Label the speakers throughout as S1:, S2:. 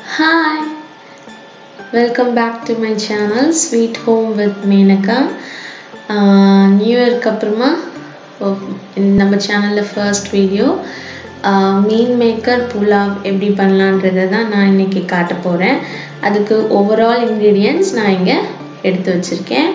S1: Hi, welcome back to my channel Sweet Home with Menaka. New இயர்க்கு அப்புறமா ஓ, இந்த நம்ம சேனலில் first video meal maker pulao எப்படி பண்ணலான்றதை தான் நான் இன்னைக்கு காட்ட போகிறேன் அதுக்கு ஓவரால் இன்க்ரீடியன்ட்ஸ் நான் இங்கே எடுத்து வச்சுருக்கேன்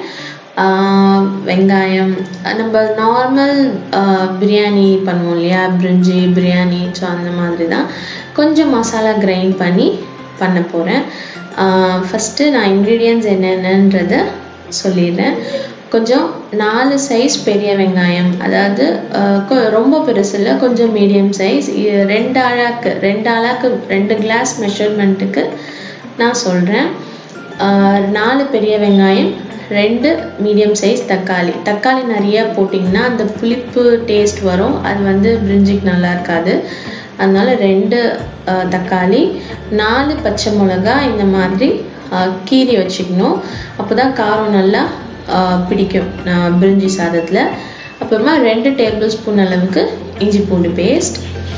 S1: வெங்காயம் நம்ம நார்மல் பிரியாணி பண்ணுவோம் இல்லையா பிரிஞ்சி பிரியாணி ஸோ அந்த மாதிரி தான் கொஞ்சம் மசாலா கிரைண்ட் பண்ணி பண்ண போகிறேன் ஃபஸ்ட்டு நான் இன்க்ரீடியன்ட்ஸ் என்னென்னன்றதை சொல்லிடுறேன் கொஞ்சம் நாலு சைஸ் பெரிய வெங்காயம் அதாவது ஆஹ் கொ- ரொம்ப பெருசு இல்லை கொஞ்சம் மீடியம் சைஸ் ரெண்டு அழாக்கு ரெண்டு அழாக்கு ரெண்டு கிளாஸ் மெஷர்மெண்ட்டுக்கு நான் சொல்கிறேன் நாலு பெரிய வெங்காயம் ரெண்டு மீடியம் சைஸ் தக்காளி தக்காளி நிறைய போட்டிங்கன்னா அந்த புளிப்பு டேஸ்ட் வரும் அது வந்து பிரிஞ்சிக்கு நல்லா இருக்காது அதனால ரெண்டு ஆஹ் தக்காளி நாலு பச்சை மிளகா இந்த மாதிரி ஆஹ் கீறி வச்சுக்கணும் அப்போ தான் காரம் நல்லா ஆஹ் பிடிக்கும் நான் பிரிஞ்சி சாதத்தில் அப்புறமா ரெண்டு டேபிள் ஸ்பூன் அளவுக்கு இஞ்சி பூண்டு பேஸ்ட்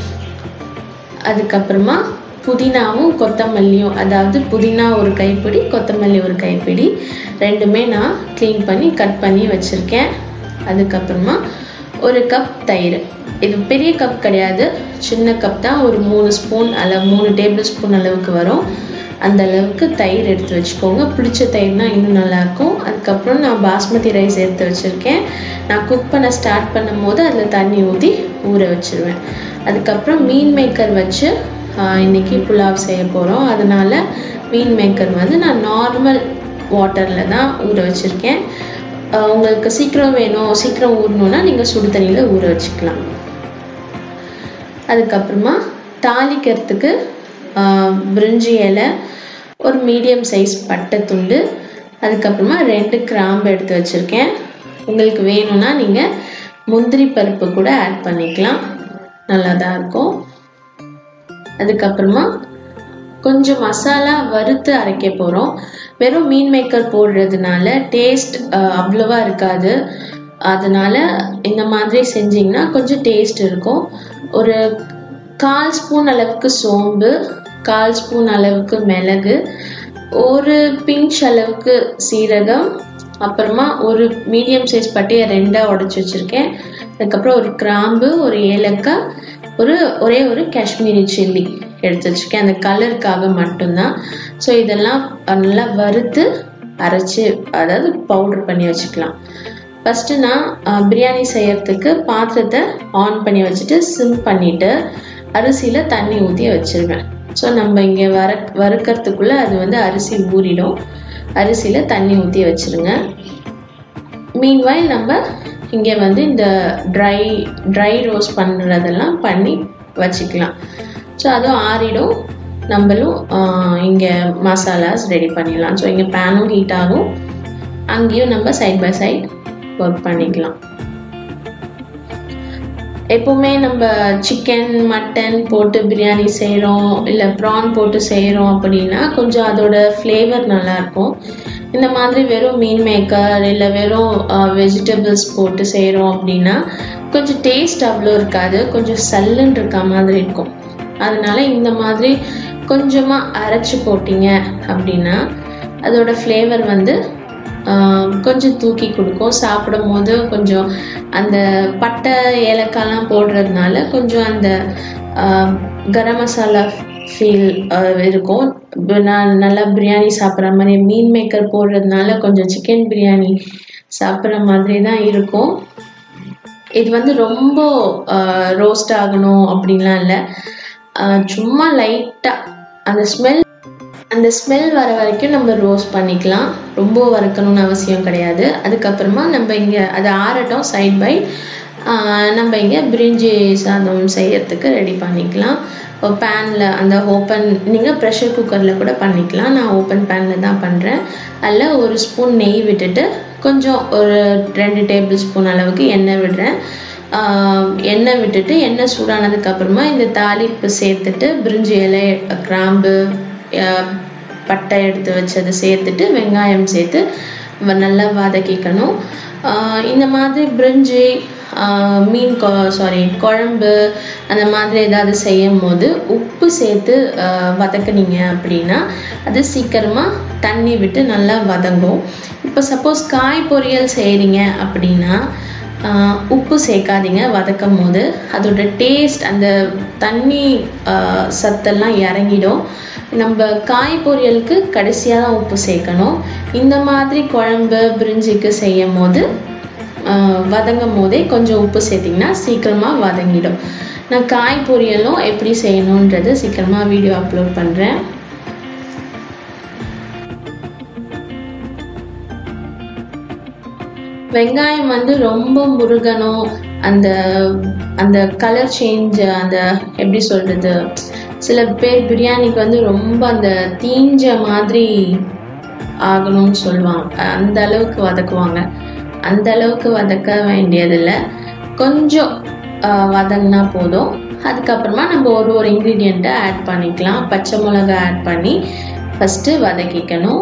S1: அதுக்கப்புறமா புதினாவும் கொத்தமல்லியும் அதாவது புதினா ஒரு கைப்பிடி கொத்தமல்லி ஒரு கைப்பிடி ரெண்டுமே நான் க்ளீன் பண்ணி கட் பண்ணி வச்சுருக்கேன் அதுக்கப்புறமா ஒரு கப் தயிர் இது பெரிய கப் கிடையாது சின்ன கப் தான் ஒரு மூணு ஸ்பூன் அளவு மூணு டேபிள் ஸ்பூன் அளவுக்கு வரும் அந்த அளவுக்கு தயிர் எடுத்து வச்சுக்கோங்க பிடிச்ச தயிர்னா இன்னும் நல்லாயிருக்கும் அதுக்கப்புறம் நான் பாஸ்மதி ரைஸ் எடுத்து வச்சுருக்கேன் நான் குக் பண்ண ஸ்டார்ட் பண்ணும்போது அதில் தண்ணி ஊற்றி ஊற வச்சிருவேன் அதுக்கப்புறம் மீன் மேக்கர் வச்சு ஆஹ், இன்னைக்கு புலாவ் செய்ய போகிறோம் அதனால மீன் மேக்கர் வந்து நான் நார்மல் வாட்டரில் தான் ஊற வச்சுருக்கேன் ஆஹ், உங்களுக்கு சீக்கிரம் வேணும் சீக்கிரம் ஊறணுன்னா நீங்கள் சுடு தண்ணியில் ஊற வச்சுக்கலாம் அதுக்கப்புறமா தாளிக்கிறதுக்கு ஆஹ், பிரிஞ்சி இலை ஒரு மீடியம் சைஸ் பட்டை துண்டு அதுக்கப்புறமா ரெண்டு கிராம்பு எடுத்து வச்சுருக்கேன் உங்களுக்கு வேணும்னா நீங்கள் முந்திரி பருப்பு கூட ஆட் பண்ணிக்கலாம் நல்லா தான் இருக்கும் அதுக்கப்புறமா கொஞ்சம் மசாலா வறுத்து அரைக்க போகிறோம் வெறும் மீன் மேக்கர் போடுறதுனால டேஸ்ட் அவ்வளோவா இருக்காது அதனால இந்த மாதிரி செஞ்சிங்கன்னா கொஞ்சம் டேஸ்ட் இருக்கும் ஒரு கால் ஸ்பூன் அளவுக்கு சோம்பு கால் ஸ்பூன் அளவுக்கு மிளகு ஒரு பிஞ்ச் அளவுக்கு சீரகம் அப்புறமா ஒரு மீடியம் சைஸ் பட்டையை ரெண்டாக உடச்சி வச்சுருக்கேன் அதுக்கப்புறம் ஒரு கிராம்பு ஒரு ஏலக்காய் ஒரு ஒரே ஒரு காஷ்மீரி சில்லி எடுத்து வச்சுருக்கேன் அந்த கலருக்காக மட்டும்தான் ஸோ இதெல்லாம் நல்லா வறுத்து அரைச்சி அதாவது பவுடர் பண்ணி வச்சுக்கலாம் ஃபஸ்ட்டு நான் அஹ், பிரியாணி செய்யறதுக்கு பாத்திரத்தை ஆன் பண்ணி வச்சுட்டு சிம் பண்ணிட்டு அரிசியில் தண்ணி ஊற்றி வச்சிருவேன் ஸோ நம்ம இங்கே வர வறுக்கிறதுக்குள்ளே அது வந்து அரிசி ஊறிடும் அரிசியில் தண்ணி ஊற்றி வச்சிருங்க மீன்வாயில் நம்ம இங்கே வந்து இந்த ட்ரை ட்ரை ரோஸ்ட் பண்ணுறதெல்லாம் பண்ணி வச்சுக்கலாம் ஸோ அதுவும் ஆறிடும் நம்மளும் இங்கே மசாலாஸ் ரெடி பண்ணிடலாம் ஸோ இங்கே பேனும் ஹீட் ஆகும் அங்கேயும் நம்ம சைட் பை சைட் ஒர்க் பண்ணிக்கலாம் எப்பவுமே நம்ம சிக்கன் மட்டன் போட்டு பிரியாணி செய்கிறோம் இல்லை ப்ரான் போட்டு செய்கிறோம் அப்படின்னா கொஞ்சம் அதோட ஃப்ளேவர் நல்லாயிருக்கும் இந்த மாதிரி வெறும் மீன் மேக்கர் இல்லை வெறும் வெஜிடபிள்ஸ் போட்டு செய்கிறோம் அப்படின்னா கொஞ்சம் டேஸ்ட் அவ்வளோ இருக்காது கொஞ்சம் சல்லுன்னு இருக்க மாதிரி இருக்கும் அதனால இந்த மாதிரி கொஞ்சமாக அரைச்சி போட்டீங்க அப்படின்னா அதோட ஃப்ளேவர் வந்து ஆஹ் கொஞ்சம் தூக்கி கொடுக்கும் சாப்பிடும் போது கொஞ்சம் அந்த பட்டை ஏலக்காய்லாம் போடுறதுனால கொஞ்சம் அந்த ஆஹ் கரம் மசாலா ஃபீல் இருக்கும் இப்ப நான் நல்லா பிரியாணி சாப்பிட்ற மாதிரி மீன் மேக்கர் போடுறதுனால கொஞ்சம் சிக்கன் பிரியாணி சாப்பிட்ற மாதிரி தான் இருக்கும் இது வந்து ரொம்ப ரோஸ்ட் ஆகணும் அப்படின்லாம் இல்லை சும்மா லைட்டாக அந்த ஸ்மெல் அந்த ஸ்மெல் வர வரைக்கும் நம்ம ரோஸ்ட் பண்ணிக்கலாம் ரொம்ப வறுக்கணும்னு அவசியம் கிடையாது அதுக்கப்புறமா நம்ம இங்கே அதை ஆறட்டும் சைட் பை நம்ம இங்கே பிரிஞ்சி சாதம் செய்யறதுக்கு ரெடி பண்ணிக்கலாம் பேனில் அந்த ஓப்பன் நீங்கள் ப்ரெஷர் குக்கரில் கூட பண்ணிக்கலாம் நான் ஓப்பன் பேனில் தான் பண்ணுறேன் அதில் ஒரு ஸ்பூன் நெய் விட்டுட்டு கொஞ்சம் ஒரு ரெண்டு டேபிள் ஸ்பூன் அளவுக்கு எண்ணெய் விடுறேன் ஆஹ் எண்ணெய் விட்டுட்டு எண்ணெய் சூடானதுக்கு அப்புறமா இந்த தாளிப்பு சேர்த்துட்டு பிரிஞ்சி இலை கிராம்பு ஆஹ் பட்டை எடுத்து வச்சதை சேர்த்துட்டு வெங்காயம் சேர்த்து வ- நல்லா வதக்கிக்கணும் ஆஹ் இந்த மாதிரி பிரிஞ்சி ஆஹ் மீன் சாரி குழம்பு அந்த மாதிரி ஏதாவது செய்யும் போது உப்பு சேர்த்து ஆஹ் வதக்குனீங்க அப்படின்னா அது சீக்கிரமாக தண்ணி விட்டு நல்லா வதங்கும் இப்போ சப்போஸ் காய் பொரியல் செய்கிறீங்க அப்படின்னா ஆஹ் உப்பு சேர்க்காதீங்க வதக்கும் போது அதோட டேஸ்ட் அந்த தண்ணி ஆஹ் சத்தெல்லாம் இறங்கிடும் நம்ம காய் பொரியலுக்கு கடைசியாக தான் உப்பு சேர்க்கணும் இந்த மாதிரி குழம்பு பிரிஞ்சிக்கு செய்யும் போது ஆஹ் வதங்கும் போதே கொஞ்சம் உப்பு சேர்த்திங்கன்னா சீக்கிரமாக வதங்கிடும் நான் காய் பொரியலும் எப்படி செய்யணுன்றது சீக்கிரமாக வீடியோ அப்லோட் பண்ணுறேன் வெங்காயம் வந்து ரொம்ப முருகணும் அந்த அந்த கலர் சேஞ்ச் அந்த எப்படி சொல்றது சில பேர் பிரியாணிக்கு வந்து ரொம்ப அந்த தீஞ்ச மாதிரி ஆகணும்னு சொல்லுவாங்க அந்த அளவுக்கு வதக்குவாங்க அந்த அளவுக்கு வதக்க வேண்டியதில்லை கொஞ்சம் ஆஹ், வதங்கினா போதும் அதுக்கப்புறமா நம்ம ஒரு ஒரு இன்க்ரீடியண்ட்டை ஆட் பண்ணிக்கலாம் பச்சை மிளகாய் ஆட் பண்ணி ஃபஸ்ட்டு வதக்கிக்கணும்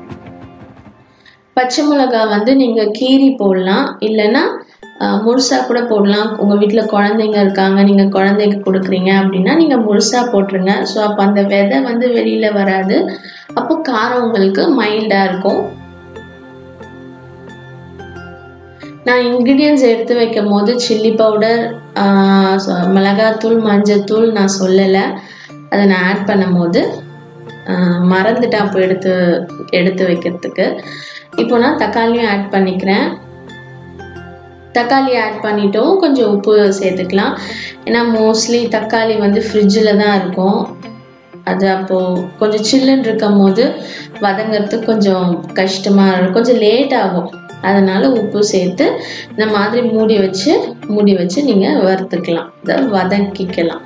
S1: பச்சை மிளகாய் வந்து நீங்கள் கீரி போடலாம் இல்லைன்னா ஆஹ், முழுசா கூட போடலாம் உங்கள் வீட்டில் குழந்தைங்க இருக்காங்க நீங்கள் குழந்தைக்கு கொடுக்குறீங்க அப்படின்னா நீங்கள் முழுசா போட்டுருங்க ஸோ அப்போ அந்த விதை வந்து வெளியில் வராது அப்போ காரம் உங்களுக்கு மைல்டாக இருக்கும் நான் இன்க்ரீடியன்ஸ் எடுத்து வைக்கும் போது சில்லி பவுடர் மிளகாத்தூள் மஞ்சத்தூள் நான் சொல்லலை அதை நான் ஆட் பண்ணும் போது ஆஹ், மறந்துட்டேன் அப்போ எடுத்து எடுத்து வைக்கிறதுக்கு இப்போ நான் தக்காளியும் ஆட் பண்ணிக்கிறேன் தக்காளி ஆட் பண்ணிட்டோம் கொஞ்சம் உப்பு சேர்த்துக்கலாம் ஏன்னா மோஸ்ட்லி தக்காளி வந்து ஃப்ரிட்ஜில் தான் இருக்கும் அது அப்போது கொஞ்சம் சில்லுன்னு இருக்கும் போது வதங்கிறதுக்கு கொஞ்சம் கஷ்டமாக இருக்கும் கொஞ்சம் லேட் ஆகும் அதனால உப்பு சேர்த்து இந்த மாதிரி மூடி வச்சு மூடி வச்சு நீங்கள் வறுத்துக்கலாம் இதை வதக்கிக்கலாம்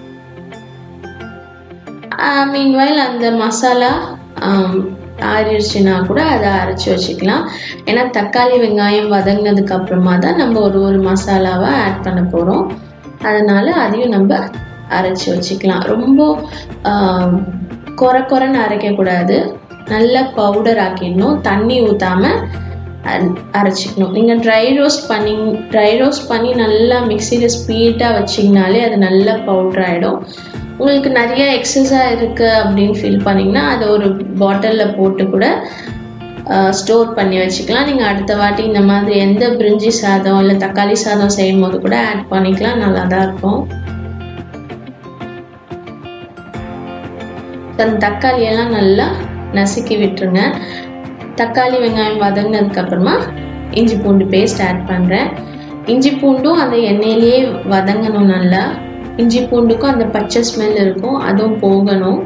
S1: மீன்வைல் அந்த மசாலா ஆம், ஆறிடுச்சுன்னா கூட அதை அரைச்சி வச்சுக்கலாம் ஏன்னா தக்காளி வெங்காயம் வதங்கினதுக்கு அப்புறமா தான் நம்ம ஒரு ஒரு மசாலாவை ஆட் பண்ண போகிறோம் அதனால அதையும் நம்ம அரைச்சி வச்சுக்கலாம் ரொம்ப ஆம், கொர கொரன்னு அரைக்கக்கூடாது நல்லா பவுடர் ஆக்கிடணும் தண்ணி ஊற்றாம அரைச்சிக்கணும் நீங்கள் ட்ரை ரோஸ்ட் பண்ணி ட்ரை ரோஸ்ட் பண்ணி நல்லா மிக்சியில் ஸ்பீடாக வச்சிங்கனாலே அது நல்லா பவுடர் ஆகிடும் உங்களுக்கு நிறைய எக்ஸஸாக இருக்குது அப்படின்னு ஃபீல் பண்ணிங்கன்னா அதை ஒரு பாட்டிலில் போட்டு கூட ஸ்டோர் பண்ணி வச்சுக்கலாம் நீங்கள் அடுத்த வாட்டி இந்த மாதிரி எந்த பிரிஞ்சி சாதம் இல்லை தக்காளி சாதம் செய்யும் போது கூட ஆட் பண்ணிக்கலாம் நல்லா தான் இருக்கும் அந்த தக்காளி எல்லாம் நல்லா நசுக்கி விட்டுருங்க தக்காளி வெங்காயம் வதங்கினதுக்கு அப்புறமா இஞ்சி பூண்டு பேஸ்ட் ஆட் பண்ணுறேன் இஞ்சி பூண்டும் அந்த எண்ணெயிலேயே வதங்கணும் நல்லா இஞ்சி பூண்டுக்கும் அந்த பச்சை ஸ்மெல் இருக்கும் அதுவும் போகணும்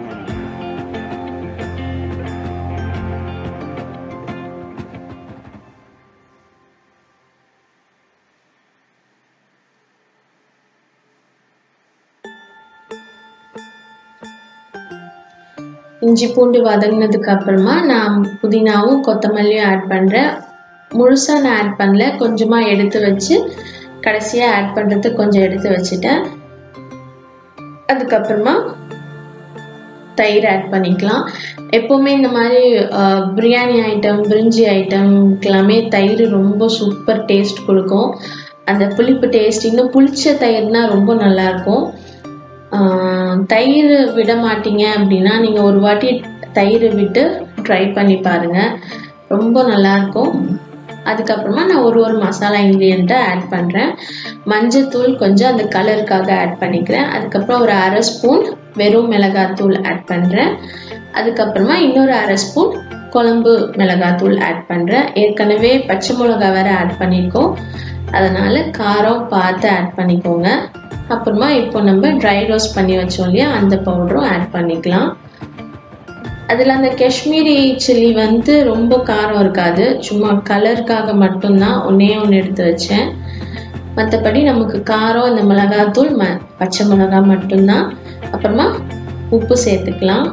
S1: இஞ்சி பூண்டு வதங்கினதுக்கு அப்புறமா நான் புதினாவும் கொத்தமல்லியும் ஆட் பண்ணுறேன் முழுசாக நான் ஆட் பண்ணல கொஞ்சமாக எடுத்து வச்சு கடைசியாக ஆட் பண்ணுறதுக்கு கொஞ்சம் எடுத்து வச்சுட்டேன் அதுக்கப்புறமா தயிர் ஆட் பண்ணிக்கலாம் எப்போவுமே இந்த மாதிரி அஹ், பிரியாணி ஐட்டம் பிரிஞ்சி ஐட்டம்க்கெல்லாமே தயிர் ரொம்ப சூப்பர் டேஸ்ட் கொடுக்கும் அந்த புளிப்பு டேஸ்ட் இன்னும் புளிச்ச தயிர்னா ரொம்ப நல்லாயிருக்கும் ஆஹ் தயிர் விட மாட்டீங்க அப்படின்னா நீங்கள் ஒரு வாட்டி தயிர் விட்டு ட்ரை பண்ணி பாருங்கள் ரொம்ப நல்லாயிருக்கும் அதுக்கப்புறமா நான் ஒரு ஒரு மசாலா இன்க்ரீடியண்ட்டை ஆட் பண்ணுறேன் மஞ்சத்தூள் கொஞ்சம் அந்த கலருக்காக ஆட் பண்ணிக்கிறேன் அதுக்கப்புறம் ஒரு அரை ஸ்பூன் வெறும் மிளகாத்தூள் ஆட் பண்ணுறேன் அதுக்கப்புறமா இன்னொரு அரை ஸ்பூன் குழம்பு மிளகாத்தூள் ஆட் பண்ணுறேன் ஏற்கனவே பச்சை மிளகா வேற ஆட் பண்ணியிருக்கோம் அதனால காரம் பார்த்து ஆட் பண்ணிக்கோங்க அப்புறமா இப்போ நம்ம ட்ரை ரோஸ்ட் பண்ணி வச்சோம் இல்லையா அந்த பவுடரும் ஆட் பண்ணிக்கலாம் அதில் அந்த காஷ்மீரி சில்லி வந்து ரொம்ப காரம் இருக்காது சும்மா கலருக்காக மட்டும்தான் ஒன்றே ஒன்று எடுத்து வச்சேன் மற்றபடி நமக்கு காரம் இந்த மிளகாத்தூள் ம பச்சை மிளகாய் மட்டும்தான் அப்புறமா உப்பு சேர்த்துக்கலாம்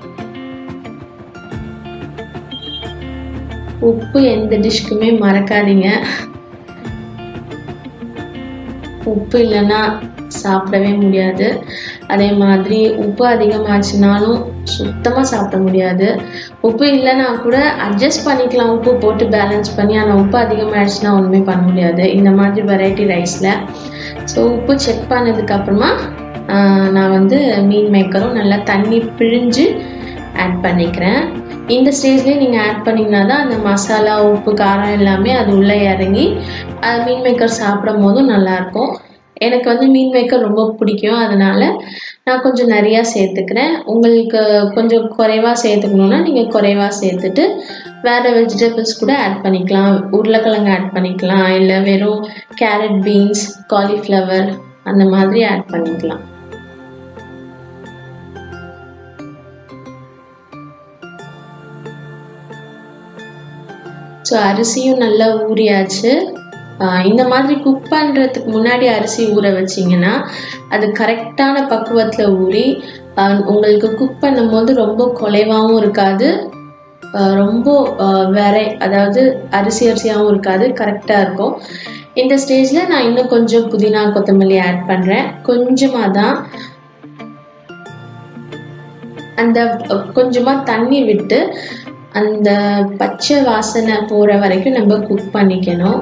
S1: உப்பு எந்த டிஷ்க்குமே மறக்காதீங்க உப்பு இல்லைன்னா சாப்பிடவே முடியாது அதே மாதிரி உப்பு அதிகமாச்சுனாலும் சுத்தமாக சாப்பிட முடியாது உப்பு இல்லைன்னா கூட அட்ஜஸ்ட் பண்ணிக்கலாம் உப்பு போட்டு பேலன்ஸ் பண்ணி ஆனால் உப்பு அதிகமாகிடுச்சுன்னா ஒன்றுமே பண்ண முடியாது இந்த மாதிரி வெரைட்டி ரைஸில் ஸோ உப்பு செக் பண்ணதுக்கப்புறமா நான் வந்து மீன் மேக்கரும் நல்லா தண்ணி பிழிஞ்சு ஆட் பண்ணிக்கிறேன் இந்த ஸ்டேஜ்லேயே நீங்கள் ஆட் பண்ணிங்கன்னா தான் அந்த மசாலா உப்பு காரம் எல்லாமே அது உள்ளே இறங்கி அது மீன் மேக்கர் சாப்பிடும் போதும் நல்லாயிருக்கும் எனக்கு வந்து மீன் மேக்கர் ரொம்ப பிடிக்கும் அதனால் நான் கொஞ்சம் நிறையா சேர்த்துக்கிறேன் உங்களுக்கு கொஞ்சம் குறைவாக சேர்த்துக்கணுன்னா நீங்கள் குறைவாக சேர்த்துட்டு வேறு வெஜிடபிள்ஸ் கூட ஆட் பண்ணிக்கலாம் உருளைக்கிழங்கு ஆட் பண்ணிக்கலாம் இல்லை வெறும் கேரட் பீன்ஸ் காலிஃப்ளவர் அந்த மாதிரி ஆட் பண்ணிக்கலாம் ஸோ அரிசியும் நல்லா ஊறியாச்சு இந்த மாதிரி குக் பண்ணுறதுக்கு முன்னாடி அரிசி ஊற வச்சிங்கன்னா அது கரெக்டான பக்குவத்தில் ஊறி உங்களுக்கு குக் பண்ணும்போது ரொம்ப குலைவாகவும் இருக்காது ரொம்ப வேற அதாவது அரிசி அரிசியாகவும் இருக்காது கரெக்டாக இருக்கும் இந்த ஸ்டேஜில் நான் இன்னும் கொஞ்சம் புதினா கொத்தமல்லி ஆட் பண்ணுறேன் கொஞ்சமாக தான் அந்த கொஞ்சமாக தண்ணி விட்டு அந்த பச்சை வாசனை போகிற வரைக்கும் நம்ம குக் பண்ணிக்கணும்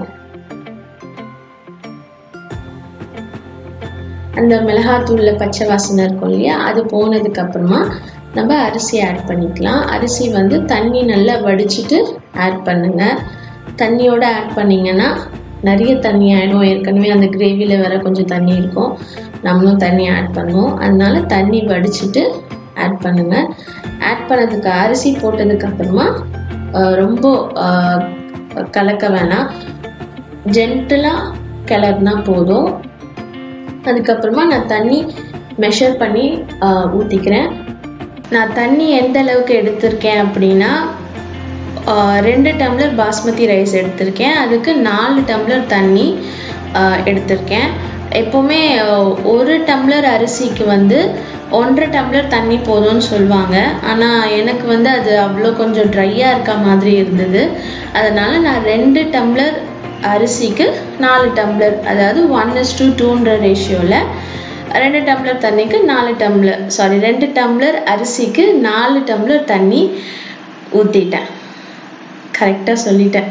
S1: அந்த மிளகாத்தூள்ல பச்சை வாசனை இருக்கும் இல்லையா அது போனதுக்கு அப்புறமா நம்ம அரிசி ஆட் பண்ணிக்கலாம் அரிசி வந்து தண்ணி நல்லா வடிச்சிட்டு ஆட் பண்ணுங்க தண்ணியோட ஆட் பண்ணிங்கன்னா நிறைய தண்ணி ஆகிடும் ஏற்கனவே அந்த கிரேவியில் வேற கொஞ்சம் தண்ணி இருக்கும் நம்மளும் தண்ணி ஆட் பண்ணுவோம் அதனால தண்ணி வடிச்சிட்டு ஆட் பண்ணுங்க ஆட் பண்ணதுக்கு அரிசி போட்டதுக்கு அப்புறமா ரொம்ப கலக்க வேணாம் ஜென்டலாக கிளறுனா போதும் அதுக்கப்புறமா நான் தண்ணி மெஷர் பண்ணி ஊற்றிக்கிறேன் நான் தண்ணி எந்த அளவுக்கு எடுத்திருக்கேன் அப்படின்னா ரெண்டு டம்ளர் பாஸ்மதி ரைஸ் எடுத்திருக்கேன் அதுக்கு நாலு டம்ளர் தண்ணி எடுத்திருக்கேன் எப்போவுமே ஒரு டம்ளர் அரிசிக்கு வந்து ஒன்றரை டம்ளர் தண்ணி போதும்னு சொல்லுவாங்க ஆனால் எனக்கு வந்து அது அவ்வளோ கொஞ்சம் ட்ரையாக இருக்க மாதிரி இருந்தது அதனால் நான் ரெண்டு டம்ளர் அரிசிக்கு நாலு டம்ளர் அதாவது ஒன் இஸ் டூ டூன்ற ரேஷியோவில் ரெண்டு டம்ளர் தண்ணிக்கு நாலு டம்ளர் சாரி ரெண்டு டம்ளர் அரிசிக்கு நாலு டம்ளர் தண்ணி ஊற்றிட்டேன் கரெக்டாக சொல்லிட்டேன்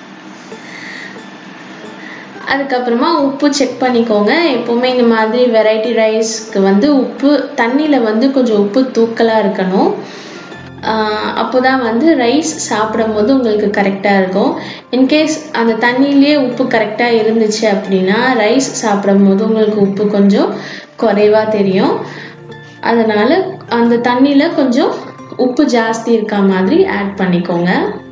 S1: அதுக்கப்புறமா உப்பு செக் பண்ணிக்கோங்க எப்போவுமே இந்த மாதிரி வெரைட்டி ரைஸ்க்கு வந்து உப்பு தண்ணியில் வந்து கொஞ்சம் உப்பு தூக்கலாக இருக்கணும் அப்போ தான் வந்து ரைஸ் சாப்பிடும் போது உங்களுக்கு கரெக்டாக இருக்கும் இன்கேஸ் அந்த தண்ணியிலே உப்பு கரெக்டாக இருந்துச்சு அப்படின்னா ரைஸ் சாப்பிடும் போது உங்களுக்கு உப்பு கொஞ்சம் குறைவாக தெரியும் அதனால் அந்த தண்ணியில் கொஞ்சம் உப்பு ஜாஸ்தி இருக்க மாதிரி ஆட் பண்ணிக்கோங்க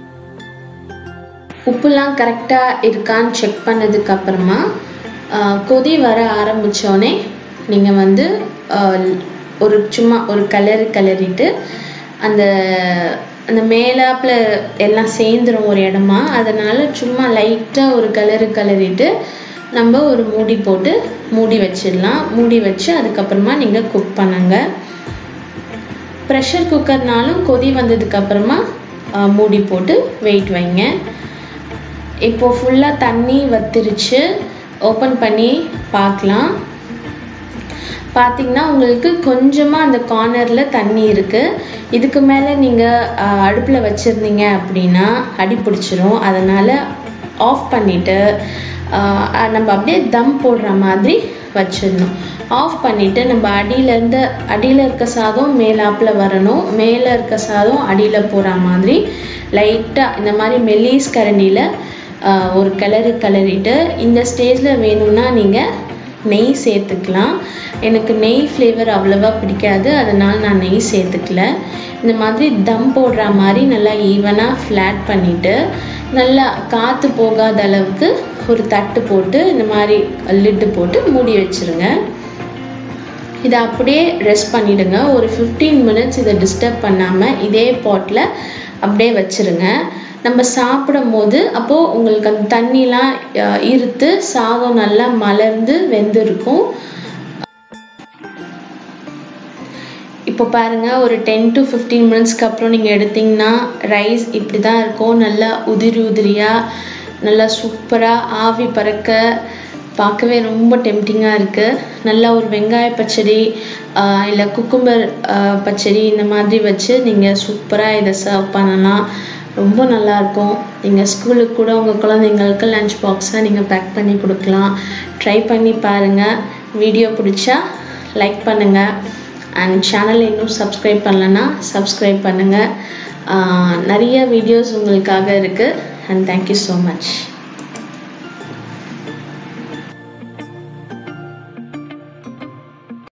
S1: உப்புலாம் கரெக்டாக இருக்கான்னு செக் பண்ணதுக்கு அப்புறமா கொதி வர ஆரம்பித்தோடனே நீங்கள் வந்து ஒரு சும்மா ஒரு கலரு கலரிட்டு அந்த அந்த மேலாப்பில் எல்லாம் சேர்ந்துரும் ஒரு இடமா அதனால் சும்மா லைட்டாக ஒரு கலரு கலரிட்டு நம்ம ஒரு மூடி போட்டு மூடி வச்சிடலாம் மூடி வச்சு அதுக்கப்புறமா நீங்கள் குக் பண்ணுங்க ப்ரெஷர் குக்கர்னாலும் கொதி வந்ததுக்கப்புறமா மூடி போட்டு வெயிட் வைங்க இப்போது ஃபுல்லாக தண்ணி வத்திருச்சு ஓப்பன் பண்ணி பார்க்கலாம் பார்த்தீங்கன்னா உங்களுக்கு கொஞ்சமாக அந்த கார்னரில் தண்ணி இருக்குது இதுக்கு மேலே நீங்கள் அடுப்பில் வச்சுருந்தீங்க அப்படின்னா அடி பிடிச்சிரும் அதனால் ஆஃப் பண்ணிவிட்டு நம்ம அப்படியே தம் போடுற மாதிரி வச்சிடணும் ஆஃப் பண்ணிவிட்டு நம்ம அடியிலேருந்து அடியில் இருக்க சாதம் மேலாப்பில் வரணும் மேலே இருக்க சாதம் அடியில் போகிற மாதிரி லைட்டாக இந்த மாதிரி மெல்லிஸ் கரண்டியில் ஒரு கிளறு கிளறிட்டு இந்த ஸ்டேஜில் வேணும்னா நீங்கள் நெய் சேர்த்துக்கலாம் எனக்கு நெய் ஃப்ளேவர் அவ்வளோவா பிடிக்காது அதனால் நான் நெய் சேர்த்துக்கல இந்த மாதிரி தம் போடுற மாதிரி நல்லா ஈவனாக ஃப்ளாட் பண்ணிவிட்டு நல்லா காற்று போகாத அளவுக்கு ஒரு தட்டு போட்டு இந்த மாதிரி லிட்டு போட்டு மூடி வச்சுருங்க இதை அப்படியே ரெஸ்ட் பண்ணிவிடுங்க ஒரு ஃபிஃப்டீன் மினிட்ஸ் இதை டிஸ்டர்ப் பண்ணாமல் இதே பாட்டில் அப்படியே வச்சுருங்க நம்ம சாப்பிடும் போது அப்போது உங்களுக்கு அந்த தண்ணிலாம் இருத்து சாதம் நல்லா மலர்ந்து வெந்திருக்கும் இப்போ பாருங்கள் ஒரு டென் டு ஃபிஃப்டீன் மினிட்ஸ்க்கு அப்புறம் நீங்கள் எடுத்திங்கன்னா ரைஸ் இப்படி தான் இருக்கும் நல்லா உதிரி உதிரியாக நல்லா சூப்பராக ஆவி பறக்க பார்க்கவே ரொம்ப டெம்டிங்காக இருக்குது நல்லா ஒரு வெங்காய பச்சடி இல்லை குக்கும்பர் பச்சடி இந்த மாதிரி வச்சு நீங்கள் சூப்பராக இதை சர்வ் பண்ணலாம் ரொம்ப நல்லாயிருக்கும் நீங்கள் ஸ்கூலுக்கு கூட உங்கள் குழந்தைங்களுக்கு லஞ்ச் பாக்ஸாக நீங்கள் பேக் பண்ணி கொடுக்கலாம் ட்ரை பண்ணி பாருங்கள் வீடியோ பிடிச்சா லைக் பண்ணுங்கள் அண்ட் சேனல் இன்னும் சப்ஸ்கிரைப் பண்ணலன்னா சப்ஸ்கிரைப் பண்ணுங்கள் நிறைய வீடியோஸ் உங்களுக்காக இருக்குது அண்ட் தேங்க்யூ ஸோ மச்